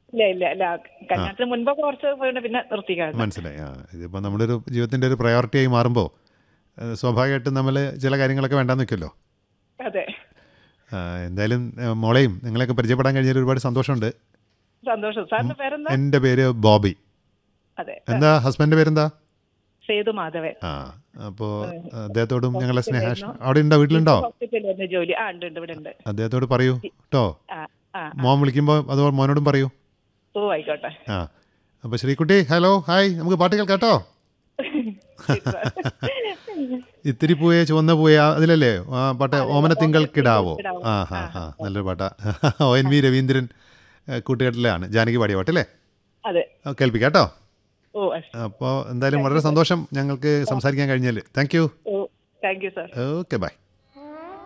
ഇല്ല ഇല്ല ഇല്ല കല്യാണത്തിന് മുൻപൊക്കെ കുറച്ച് പോയിട്ട് പിന്നെ നിർത്തിക്കാണ് മനസ്സിലായി ആ ഇതിപ്പോൾ നമ്മുടെ ഒരു ജീവിതത്തിൻ്റെ ഒരു പ്രയോറിറ്റി ആയി മാറുമ്പോൾ ഏഹ്, സ്വാഭാവികമായിട്ടും നമ്മൾ ചില കാര്യങ്ങളൊക്കെ വേണ്ടാന്ന് വെക്കുമല്ലോ അതെ ആ, എന്തായാലും ഏഹ്, മോളെയും നിങ്ങളെയൊക്കെ പരിചയപ്പെടാൻ കഴിഞ്ഞാൽ ഒരുപാട് സന്തോഷമുണ്ട് സന്തോഷം സാറിന്റെ പേരെന്താ എൻ്റെ പേര് ബോബി അതെ എന്താ ഹസ്ബൻഡിൻ്റെ പേരെന്താ സേതു മാധവൻ ആ അപ്പോൾ അദ്ദേഹത്തോടും ഞങ്ങളെ സ്നേഹാഷ് അവിടെ ഉണ്ടോ വീട്ടിലുണ്ടോ ഹോസ്പിറ്റലിൽ വന്ന് ജോലി ആ ഉണ്ട് ഉണ്ട് ഇവിടെ ഉണ്ട് അദ്ദേഹത്തോട് പറയൂ കേട്ടോ ആ ആ മോൻ വിളിക്കുമ്പോൾ അത് മോനോടും പറയൂ ഓ ആയിക്കോട്ടെ ആ അപ്പോൾ ശ്രീകുട്ടി ഹലോ ഹായ് നമുക്ക് പാട്ട് കേൾക്കാം കേട്ടോ ഇത്തിരി പൂയെ ചുവന്ന പൂയെ ആ, അതിലല്ലേ ആ പാട്ട് ഓമന തിങ്കൾ കിടാവോ ആ ഹാ ഹാ നല്ലൊരു പാട്ടാ ഒ എൻ വി രവീന്ദ്രൻ ഏ, കൂട്ടുകെട്ടിലാണ് ജാനകി പാടിയ പാട്ടല്ലേ അതെ ആ, കേൾപ്പിക്കാം കേട്ടോ ഓ അപ്പോൾ എന്തായാലും വളരെ സന്തോഷം ഞങ്ങൾക്ക് സംസാരിക്കാൻ കഴിഞ്ഞാൽ thank you oh thank you sir okay by